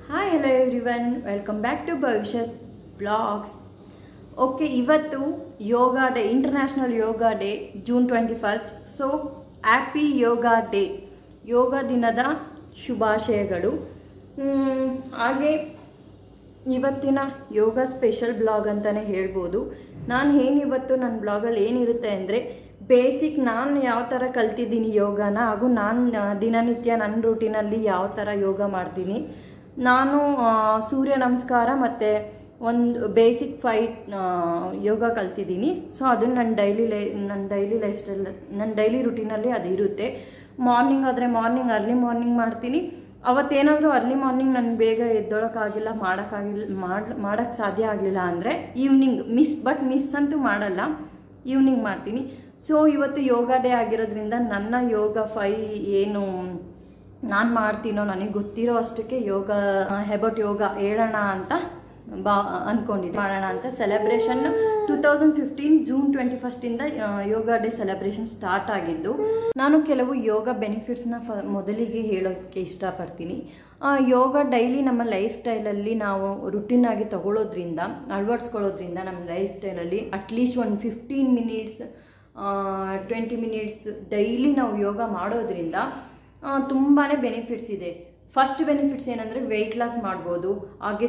hi hello everyone welcome back to Bhavishya's blogs okay ಇವತ್ತು yoga day international yoga day June twenty first so happy ಯೋಗ day ಯೋಗ ದಿನದ ಶುಭಾಶಯಗಳು ಮ್, ಹಾಗೆ ಇವತ್ತಿನ ಯೋಗ special blog ಅಂತಲೇ ಹೇಳ್ಬೋದು ನಾನು ಏನಿವತ್ತು ನನ್ನ ಬ್ಲಾಗಲ್ಲಿ ಏನಿರುತ್ತೆ ಅಂದರೆ ಬೇಸಿಕ್ ನಾನು ಯಾವ ಥರ ಕಲ್ತಿದ್ದೀನಿ ಯೋಗನ ಹಾಗೂ ನಾನು ಆ, ದಿನನಿತ್ಯ ನನ್ನ ರೂಟೀನಲ್ಲಿ ಯಾವ ಥರ ಯೋಗ ಮಾಡ್ತೀನಿ ನಾನು ಆ, ಸೂರ್ಯ ನಮಸ್ಕಾರ ಮತ್ತು ಒಂದು ಬೇಸಿಕ್ ಫೈಟ್ ಯೋಗ ಕಲ್ತಿದ್ದೀನಿ ಸೊ ಅದನ್ನು ನನ್ನ ಡೈಲಿ ಲೈ ನನ್ನ ಡೈಲಿ ಲೈಫ್ ಸ್ಟೈಲ್ ನನ್ನ ಡೈಲಿ ರುಟೀನಲ್ಲಿ ಅದು ಇರುತ್ತೆ ಮಾರ್ನಿಂಗ್ ಆದರೆ ಮಾರ್ನಿಂಗ್ ಅರ್ಲಿ ಮಾರ್ನಿಂಗ್ ಮಾಡ್ತೀನಿ ಅವತ್ತೇನಾದರೂ ಅರ್ಲಿ ಮಾರ್ನಿಂಗ್ ನನಗೆ ಬೇಗ ಎದ್ದೊಳಕ್ಕಾಗಿಲ್ಲ ಮಾಡೋಕ್ಕಾಗಿಲ್ಲ ಮಾಡಿ ಮಾಡೋಕ್ಕೆ ಸಾಧ್ಯ ಆಗಲಿಲ್ಲ ಅಂದರೆ ಈವ್ನಿಂಗ್ ಮಿಸ್ ಬಟ್ ಮಿಸ್ ಅಂತೂ ಮಾಡಲ್ಲ ಈವ್ನಿಂಗ್ ಮಾಡ್ತೀನಿ ಸೊ ಇವತ್ತು ಯೋಗ ಡೇ ಆಗಿರೋದ್ರಿಂದ ನನ್ನ ಯೋಗ ಫೈ ಏನು ನಾನು ಮಾಡ್ತೀನೋ ನನಗೆ ಗೊತ್ತಿರೋ ಅಷ್ಟಕ್ಕೆ ಯೋಗ ಹೆಬಟ್ ಯೋಗ ಹೇಳೋಣ ಅಂತ ಬಾ ಅಂದ್ಕೊಂಡಿದ್ದೆ ಮಾಡೋಣ ಅಂತ celebration two thousand fifteen June twenty ಫಸ್ಟಿಂದ ಯೋಗ ಡೇ ಸೆಲೆಬ್ರೇಷನ್ ಸ್ಟಾರ್ಟ್ ಆಗಿದ್ದು ನಾನು ಕೆಲವು ಯೋಗ ಬೆನಿಫಿಟ್ಸ್ನ ಫ ಮೊದಲಿಗೆ ಹೇಳೋಕ್ಕೆ ಇಷ್ಟಪಡ್ತೀನಿ ಆ, ಯೋಗ ಡೈಲಿ ನಮ್ಮ ಲೈಫ್ ಸ್ಟೈಲಲ್ಲಿ ನಾವು ರುಟೀನಾಗಿ ತಗೊಳ್ಳೋದ್ರಿಂದ ಅಳವಡಿಸ್ಕೊಳ್ಳೋದ್ರಿಂದ ನಮ್ಮ ಲೈಫ್ ಸ್ಟೈಲಲ್ಲಿ ಅಟ್ಲೀಸ್ಟ್ ಒಂದು fifteen minutes twenty minutes daily ನಾವು ಯೋಗ ಮಾಡೋದ್ರಿಂದ ತುಂಬಾ ಬೆನಿಫಿಟ್ಸ್ ಇದೆ ಫಸ್ಟ್ ಬೆನಿಫಿಟ್ಸ್ ಏನಂದರೆ ವೆಯ್ಟ್ ಲಾಸ್ ಮಾಡ್ಬೋದು ಹಾಗೆ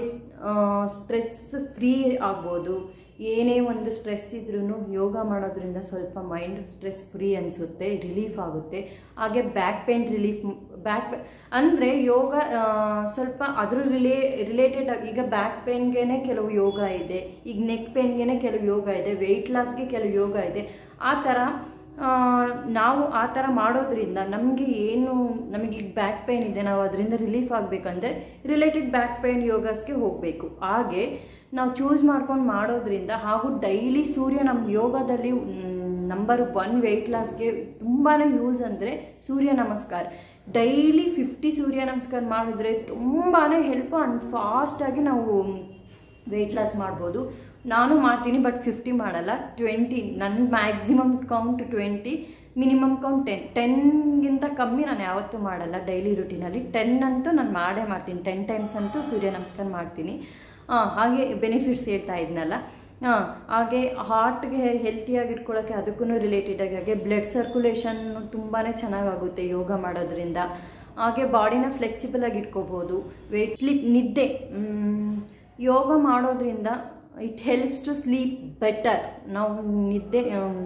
ಸ್ಟ್ರೆಸ್ ಫ್ರೀ ಆಗ್ಬೋದು ಏನೇ ಒಂದು ಸ್ಟ್ರೆಸ್ ಇದ್ರೂ ಯೋಗ ಮಾಡೋದ್ರಿಂದ ಸ್ವಲ್ಪ ಮೈಂಡ್ ಸ್ಟ್ರೆಸ್ ಫ್ರೀ ಅನಿಸುತ್ತೆ ರಿಲೀಫ್ ಆಗುತ್ತೆ ಹಾಗೆ ಬ್ಯಾಕ್ ಪೇನ್ ರಿಲೀಫ್ ಬ್ಯಾಕ್ ಅಂದರೆ ಯೋಗ ಆ, ಸ್ವಲ್ಪ ಅದ್ರ ರಿಲೇ ರಿಲೇಟೆಡ್ ಈಗ ಬ್ಯಾಕ್ ಪೇನ್ಗೆ ಕೆಲವು ಯೋಗ ಇದೆ ಈಗ ನೆಕ್ ಪೇನ್ಗೆ ಕೆಲವು ಯೋಗ ಇದೆ ವೆಯ್ಟ್ ಲಾಸ್ಗೆ ಕೆಲವು ಯೋಗ ಇದೆ ಆ ಥರ ಆ, ನಾವು ಆ ಥರ ಮಾಡೋದ್ರಿಂದ ನಮಗೆ ಏನು ನಮಗೆ ಈಗ ಬ್ಯಾಕ್ ಪೇನ್ ಇದೆ ನಾವು ಅದರಿಂದ ರಿಲೀಫ್ ಆಗಬೇಕಂದ್ರೆ ರಿಲೇಟೆಡ್ ಬ್ಯಾಕ್ ಪೇನ್ ಯೋಗಾಸ್ಗೆ ಹೋಗಬೇಕು ಹಾಗೆ ನಾವು ಚೂಸ್ ಮಾಡ್ಕೊಂಡು ಮಾಡೋದ್ರಿಂದ ಹಾಗೂ ಡೈಲಿ ಸೂರ್ಯ ನಮ್ಮ ಯೋಗದಲ್ಲಿ ನಂಬರ್ ಒನ್ ವೆಯ್ಟ್ ಲಾಸ್ಗೆ ತುಂಬಾ ಯೂಸ್ ಅಂದರೆ ಸೂರ್ಯ ನಮಸ್ಕಾರ ಡೈಲಿ ಫಿಫ್ಟಿ ಸೂರ್ಯ ನಮಸ್ಕಾರ ಮಾಡಿದ್ರೆ ತುಂಬಾ ಹೆಲ್ಪ್ ಆ್ಯಂಡ್ ಫಾಸ್ಟಾಗಿ ನಾವು ವೆಯ್ಟ್ ಲಾಸ್ ಮಾಡ್ಬೋದು ನಾನು ಮಾಡ್ತೀನಿ ಬಟ್ ಫಿಫ್ಟಿ ಮಾಡಲ್ಲ ಟ್ವೆಂಟಿ ನನ್ನ maximum count twenty minimum count ten ಟೆನ್ಗಿಂತ ಕಮ್ಮಿ ನಾನು ಯಾವತ್ತೂ ಮಾಡಲ್ಲ ಡೈಲಿ ರುಟೀನಲ್ಲಿ ಟೆನ್ ಅಂತೂ ನಾನು ಮಾಡೇ ಮಾಡ್ತೀನಿ ಟೆನ್ ಟೈಮ್ಸ್ ಅಂತೂ ಸೂರ್ಯ ನಮಸ್ಕಾರ ಮಾಡ್ತೀನಿ ಆ, ಹಾಗೆ ಬೆನಿಫಿಟ್ಸ್ ಹೇಳ್ತಾ ಇದ್ನಲ್ಲ ಹಾಂ ಹಾಗೆ ಹಾರ್ಟ್ಗೆ ಹೆಲ್ತಿಯಾಗಿ ಇಟ್ಕೊಳ್ಳೋಕ್ಕೆ ಅದಕ್ಕೂ ರಿಲೇಟೆಡ್ ಆಗಿ ಹಾಗೆ ಬ್ಲಡ್ ಸರ್ಕ್ಯುಲೇಷನ್ ತುಂಬಾ ಚೆನ್ನಾಗಾಗುತ್ತೆ ಯೋಗ ಮಾಡೋದ್ರಿಂದ ಹಾಗೆ ಬಾಡಿನ ಫ್ಲೆಕ್ಸಿಬಲ್ ಆಗಿ ಇಟ್ಕೋಬೋದು ವೆಯ್ಟ್ ಸ್ಲಿಪ್ ನಿದ್ದೆ ಮ್, ಯೋಗ ಮಾಡೋದ್ರಿಂದ it helps to sleep better ನಾವು ನಿದ್ದೆ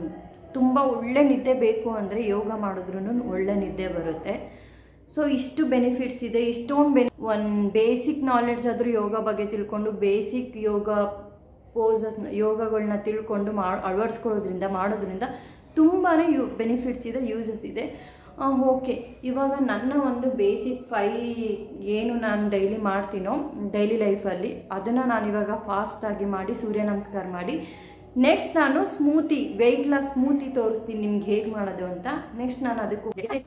ತುಂಬ ಒಳ್ಳೆ ನಿದ್ದೆ ಬೇಕು ಅಂದರೆ ಯೋಗ ಮಾಡಿದ್ರೂ ಒಳ್ಳೆ ನಿದ್ದೆ ಬರುತ್ತೆ ಸೊ ಇಷ್ಟು ಬೆನಿಫಿಟ್ಸ್ ಇದೆ ಇಷ್ಟೊಂದು ಬೆನಿ ಒಂದು ಬೇಸಿಕ್ ನಾಲೆಡ್ಜ್ ಆದರೂ ಯೋಗ ಬಗ್ಗೆ ತಿಳ್ಕೊಂಡು ಬೇಸಿಕ್ ಯೋಗ ಪೋಸಸ್ ಯೋಗಗಳನ್ನ ತಿಳ್ಕೊಂಡು ಮಾಡಿ ಅಳವಡಿಸ್ಕೊಳ್ಳೋದ್ರಿಂದ ಮಾಡೋದ್ರಿಂದ ತುಂಬಾ ಯು ಬೆನಿಫಿಟ್ಸ್ ಇದೆ ಯೂಸಸ್ ಇದೆ ಓಕೆ ಇವಾಗ ನನ್ನ ಒಂದು ಬೇಸಿಕ್ ಫೈ ಏನು ನಾನು ಡೈಲಿ ಮಾಡ್ತೀನೋ ಡೈಲಿ ಲೈಫಲ್ಲಿ ಅದನ್ನು ನಾನು ಇವಾಗ ಫಾಸ್ಟಾಗಿ ಮಾಡಿ ಸೂರ್ಯ ನಮಸ್ಕಾರ ಮಾಡಿ ನೆಕ್ಸ್ಟ್ ನಾನು ಸ್ಮೂತಿ ವೆಯ್ಟ್ ಲಾಸ್ ಸ್ಮೂತಿ ತೋರಿಸ್ತೀನಿ ನಿಮ್ಗೆ ಹೇಗೆ ಮಾಡೋದು ಅಂತ ನೆಕ್ಸ್ಟ್ ನಾನು ಅದಕ್ಕೂ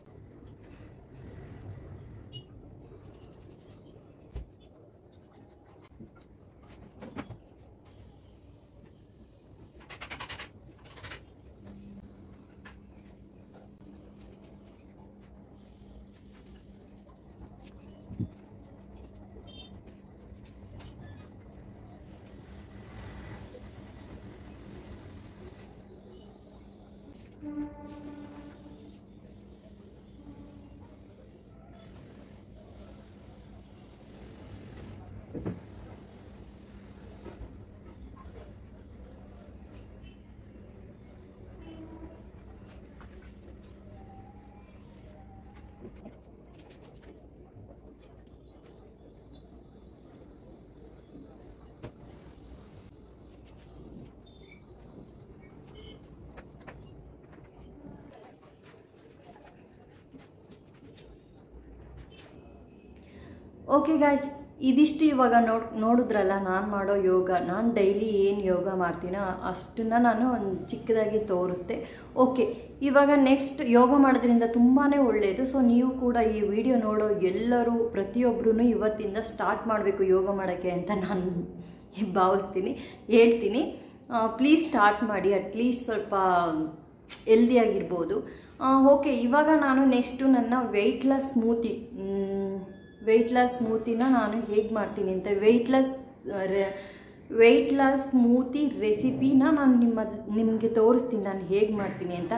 ಓಕೆ ಗಾಯ್ಸ್ ಇದಿಷ್ಟು ಇವಾಗ ನೋಡ್ ನೋಡಿದ್ರಲ್ಲ ನಾನು ಮಾಡೋ ಯೋಗ ನಾನು ಡೈಲಿ ಏನು ಯೋಗ ಮಾಡ್ತೀನೋ ಅಷ್ಟನ್ನ ನಾನು ಒಂದು ಚಿಕ್ಕದಾಗಿ ತೋರಿಸ್ದೆ ಓಕೆ ಇವಾಗ ನೆಕ್ಸ್ಟ್ ಯೋಗ ಮಾಡೋದ್ರಿಂದ ತುಂಬಾ ಒಳ್ಳೆಯದು ಸೊ ನೀವು ಕೂಡ ಈ ವಿಡಿಯೋ ನೋಡೋ ಎಲ್ಲರೂ ಪ್ರತಿಯೊಬ್ಬರೂ ಇವತ್ತಿಂದ ಸ್ಟಾರ್ಟ್ ಮಾಡಬೇಕು ಯೋಗ ಮಾಡೋಕ್ಕೆ ಅಂತ ನಾನು ಭಾವಿಸ್ತೀನಿ ಹೇಳ್ತೀನಿ ಪ್ಲೀಸ್ ಸ್ಟಾರ್ಟ್ ಮಾಡಿ ಅಟ್ಲೀಸ್ಟ್ ಸ್ವಲ್ಪ ಹೆಲ್ದಿಯಾಗಿರ್ಬೋದು ಓಕೆ ಇವಾಗ ನಾನು ನೆಕ್ಸ್ಟು ನನ್ನ weight loss smoothie weight loss ಸ್ಮೂತಿನ ನಾನು ಹೇಗೆ ಮಾಡ್ತೀನಿ ಅಂತ weight loss weight loss smoothie ರೆಸಿಪಿನ ನಾನು ನಿಮ್ಮ ನಿಮಗೆ ತೋರಿಸ್ತೀನಿ ನಾನು ಹೇಗೆ ಮಾಡ್ತೀನಿ ಅಂತ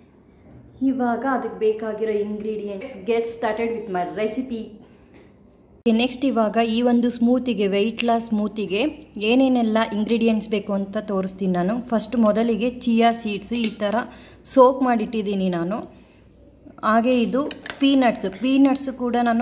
ಇವಾಗ ಅದಕ್ಕೆ ಬೇಕಾಗಿರೋ ingredients get started with my recipe next ಇವಾಗ ಈ ಒಂದು ಸ್ಮೂತಿಗೆ ವೆಯ್ಟ್ ಲಾಸ್ ಸ್ಮೂತಿಗೆ ಏನೇನೆಲ್ಲ ಇಂಗ್ರೀಡಿಯೆಂಟ್ಸ್ ಬೇಕು ಅಂತ ತೋರಿಸ್ತೀನಿ ನಾನು ಫಸ್ಟ್ ಮೊದಲಿಗೆ ಚಿಯಾ ಸೀಡ್ಸು ಈ ಥರ ಸೋಪ್ ಮಾಡಿಟ್ಟಿದ್ದೀನಿ ನಾನು ಹಾಗೆ ಇದು ಪೀನಟ್ಸ್ ಪೀನಟ್ಸು ಕೂಡ ನಾನು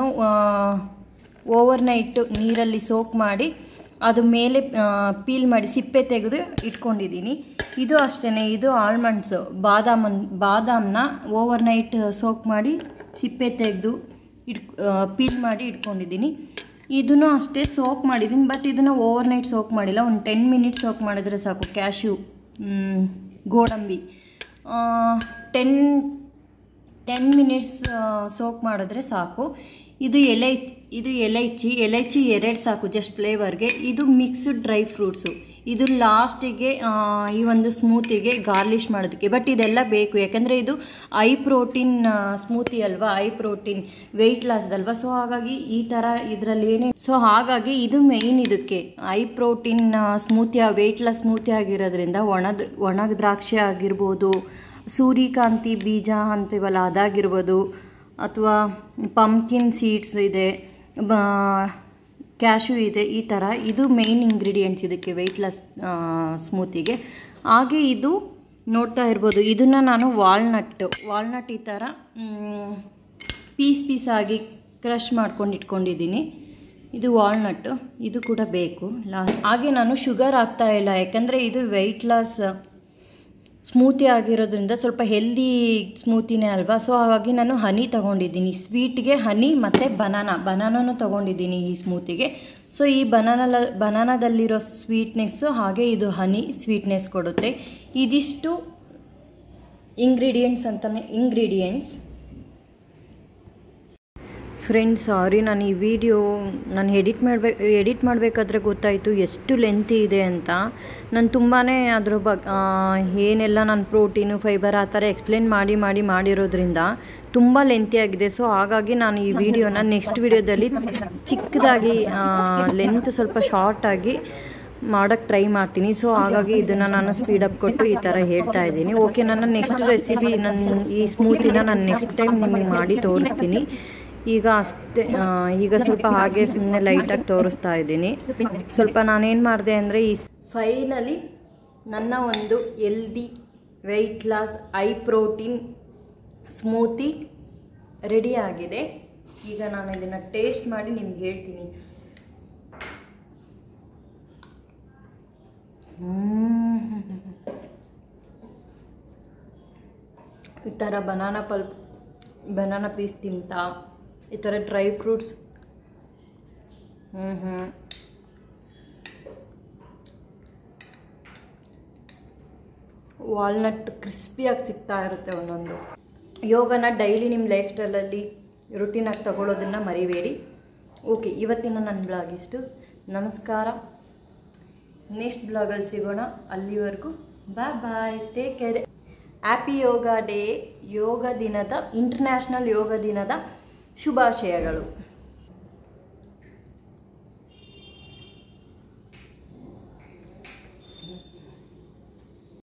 ಓವರ್ ನೈಟ್ ನೀರಲ್ಲಿ ಸೋಪ್ ಮಾಡಿ ಅದು ಮೇಲೆ ಪೀಲ್ ಮಾಡಿ ಸಿಪ್ಪೆ ತೆಗೆದು ಇಟ್ಕೊಂಡಿದ್ದೀನಿ ಇದು ಅಷ್ಟೇ ಇದು ಆಲ್ಮಂಡ್ಸು ಬಾದಾಮನ್ ಬಾದಾಮನ್ನ ಓವರ್ ನೈಟ್ ಸೋಕ್ ಮಾಡಿ ಸಿಪ್ಪೆ ತೆಗೆದು ಇಟ್ ಪೀಲ್ ಮಾಡಿ ಇಟ್ಕೊಂಡಿದ್ದೀನಿ ಇದನ್ನು ಅಷ್ಟೇ ಸೋಕ್ ಮಾಡಿದ್ದೀನಿ ಬಟ್ ಇದನ್ನು ಓವರ್ ನೈಟ್ ಸೋಕ್ ಮಾಡಿಲ್ಲ ಒಂದು ಟೆನ್ ಮಿನಿಟ್ಸ್ ಸೋಕ್ ಮಾಡಿದ್ರೆ ಸಾಕು ಕ್ಯಾಶ್ಯೂ ಗೋಡಂಬಿ ಟೆನ್ ಟೆನ್ ಮಿನಿಟ್ಸ್ ಸೋಕ್ ಮಾಡಿದ್ರೆ ಸಾಕು ಇದು ಎಲೆ ಇದು ಎಲೈಚಿ ಎಲೈಚಿ ಎರಡು ಸಾಕು ಜಸ್ಟ್ ಫ್ಲೇವರ್ಗೆ ಇದು ಮಿಕ್ಸ್ಡ್ ಡ್ರೈ ಫ್ರೂಟ್ಸು ಇದು ಲಾಸ್ಟಿಗೆ ಈ ಒಂದು ಸ್ಮೂತಿಗೆ ಗಾರ್ಲಿಷ್ ಮಾಡೋದಕ್ಕೆ ಬಟ್ ಇದೆಲ್ಲ ಬೇಕು ಯಾಕಂದರೆ ಇದು ಐ ಪ್ರೋಟೀನ್ ಸ್ಮೂತಿ ಅಲ್ವಾ ಐ ಪ್ರೋಟೀನ್ ವೆಯ್ಟ್ ಲಾಸ್ದಲ್ವಾ ಸೊ ಹಾಗಾಗಿ ಈ ಥರ ಇದರಲ್ಲಿ ಏನೇ ಸೊ ಹಾಗಾಗಿ ಇದು ಮೇಯ್ನ್ ಇದಕ್ಕೆ high protein smoothie weight loss smoothie ಆಗಿರೋದ್ರಿಂದ ಒಣದ ಒಣ ದ್ರಾಕ್ಷಿ ಆಗಿರ್ಬೋದು ಸೂರ್ಯಕಾಂತಿ ಬೀಜ ಅಂತೀವಲ್ಲ ಅದಾಗಿರ್ಬೋದು ಅಥವಾ ಪಂಪ್ಕಿನ್ ಸೀಡ್ಸ್ ಇದೆ ಬ ಕ್ಯಾಶು ಇದೆ ಈ ಥರ ಇದು ಮೇಯ್ನ್ ಇಂಗ್ರೀಡಿಯೆಂಟ್ಸ್ ಇದಕ್ಕೆ ವೆಯ್ಟ್ ಲಾಸ್ ಸ್ಮೂತಿಗೆ ಹಾಗೆ ಇದು ನೋಡ್ತಾ ಇರ್ಬೋದು ಇದನ್ನು ನಾನು ವಾಲ್ನಟ್ ವಾಲ್ನಟ್ ಈ ಥರ ಪೀಸ್ ಪೀಸ್ ಆಗಿ ಕ್ರಷ್ ಮಾಡ್ಕೊಂಡು ಇಟ್ಕೊಂಡಿದ್ದೀನಿ ಇದು ವಾಲ್ನಟ್ಟು ಇದು ಕೂಡ ಬೇಕು ಲಾ ಹಾಗೆ ನಾನು ಶುಗರ್ ಹಾಕ್ತಾ ಇಲ್ಲ ಯಾಕಂದರೆ ಇದು ವೆಯ್ಟ್ ಲಾಸ್ ಸ್ಮೂತಿ ಆಗಿರೋದ್ರಿಂದ ಸ್ವಲ್ಪ ಹೆಲ್ದಿ ಸ್ಮೂತಿನೇ ಅಲ್ವಾ ಸೊ ಹಾಗಾಗಿ ನಾನು ಹನಿ ತೊಗೊಂಡಿದ್ದೀನಿ ಸ್ವೀಟ್ಗೆ ಹನಿ ಮತ್ತು ಬನಾನಾ ಬನಾನೂ ತೊಗೊಂಡಿದ್ದೀನಿ ಈ ಸ್ಮೂತಿಗೆ ಸೊ ಈ ಬನಾನ ಬನಾನದಲ್ಲಿರೋ ಸ್ವೀಟ್ನೆಸ್ಸು ಹಾಗೆ ಇದು ಹನಿ ಸ್ವೀಟ್ನೆಸ್ ಕೊಡುತ್ತೆ ಇದಿಷ್ಟು ಇಂಗ್ರೀಡಿಯೆಂಟ್ಸ್ ಅಂತಲೇ ಇಂಗ್ರೀಡಿಯೆಂಟ್ಸ್ ಫ್ರೆಂಡ್ಸ್ ಸಾರಿ ನಾನು ಈ ವಿಡಿಯೋ ನಾನು ಎಡಿಟ್ ಮಾಡಬೇಕು ಎಡಿಟ್ ಮಾಡಬೇಕಾದ್ರೆ ಗೊತ್ತಾಯಿತು ಎಷ್ಟು ಲೆಂತಿ ಇದೆ ಅಂತ ನಾನು ತುಂಬಾ ಅದ್ರ ಬಗ್ಗೆ ಏನೆಲ್ಲ ನಾನು ಪ್ರೋಟೀನು ಫೈಬರ್ ಆ ಥರ ಎಕ್ಸ್ಪ್ಲೇನ್ ಮಾಡಿ ಮಾಡಿ ಮಾಡಿರೋದ್ರಿಂದ ತುಂಬ ಲೆಂತಿ ಆಗಿದೆ ಸೊ ಹಾಗಾಗಿ ನಾನು ಈ ವಿಡಿಯೋನ ನೆಕ್ಸ್ಟ್ ವಿಡಿಯೋದಲ್ಲಿ ಚಿಕ್ಕದಾಗಿ ಲೆಂತ್ ಸ್ವಲ್ಪ ಶಾರ್ಟ್ ಆಗಿ ಮಾಡೋಕ್ಕೆ ಟ್ರೈ ಮಾಡ್ತೀನಿ ಸೊ ಹಾಗಾಗಿ ಇದನ್ನು ನಾನು ಸ್ಪೀಡಪ್ ಕೊಟ್ಟು ಈ ಥರ ಹೇಳ್ತಾ ಇದ್ದೀನಿ ಓಕೆ ನನ್ನ ನೆಕ್ಸ್ಟ್ ರೆಸಿಪಿ ನನ್ನ ಈ ಸ್ಮೂತಿನ ನಾನು ನೆಕ್ಸ್ಟ್ ಟೈಮ್ ನಿಮಗೆ ಮಾಡಿ ತೋರಿಸ್ತೀನಿ ಈಗ ಅಷ್ಟೇ ಈಗ ಸ್ವಲ್ಪ ಹಾಗೆ ಸುಮ್ಮನೆ ಲೈಟಾಗಿ ತೋರಿಸ್ತಾ ಇದ್ದೀನಿ ಸ್ವಲ್ಪ ನಾನೇನು ಮಾಡಿದೆ ಅಂದರೆ ಈ ಫೈನಲಿ ನನ್ನ ಒಂದು ಎಲ್ದಿ weight loss high protein smoothie ready ಆಗಿದೆ ಈಗ ನಾನು ಇದನ್ನು ಟೇಸ್ಟ್ ಮಾಡಿ ನಿಮ್ಗೆ ಹೇಳ್ತೀನಿ ಈ ಥರ ಬನಾನಾ ಪಲ್ಪ್ ಬನಾನಾ ಪೀಸ್ ತಿಂತಾ ಈ ಥರ ಡ್ರೈ ಫ್ರೂಟ್ಸ್ ಹ್ಞೂ ಹ್ಞೂ ವಾಲ್ನಟ್ ಕ್ರಿಸ್ಪಿಯಾಗಿ ಸಿಗ್ತಾ ಇರುತ್ತೆ ಒಂದೊಂದು ಯೋಗನ ಡೈಲಿ ನಿಮ್ಮ ಲೈಫ್ ಸ್ಟೈಲಲ್ಲಿ ರುಟೀನಾಗಿ ತಗೊಳ್ಳೋದನ್ನು ಮರಿಬೇಡಿ ಓಕೆ ಇವತ್ತಿನ ನನ್ನ ಬ್ಲಾಗ್ ಇಷ್ಟು ನಮಸ್ಕಾರ ನೆಕ್ಸ್ಟ್ ಬ್ಲಾಗಲ್ಲಿ ಸಿಗೋಣ ಅಲ್ಲಿವರೆಗೂ bye bye take care happy ಯೋಗ ಡೇ ಯೋಗ ದಿನದ ಇಂಟರ್ನ್ಯಾಷನಲ್ ಯೋಗ ದಿನದ ಶುಭಾಶಯಗಳು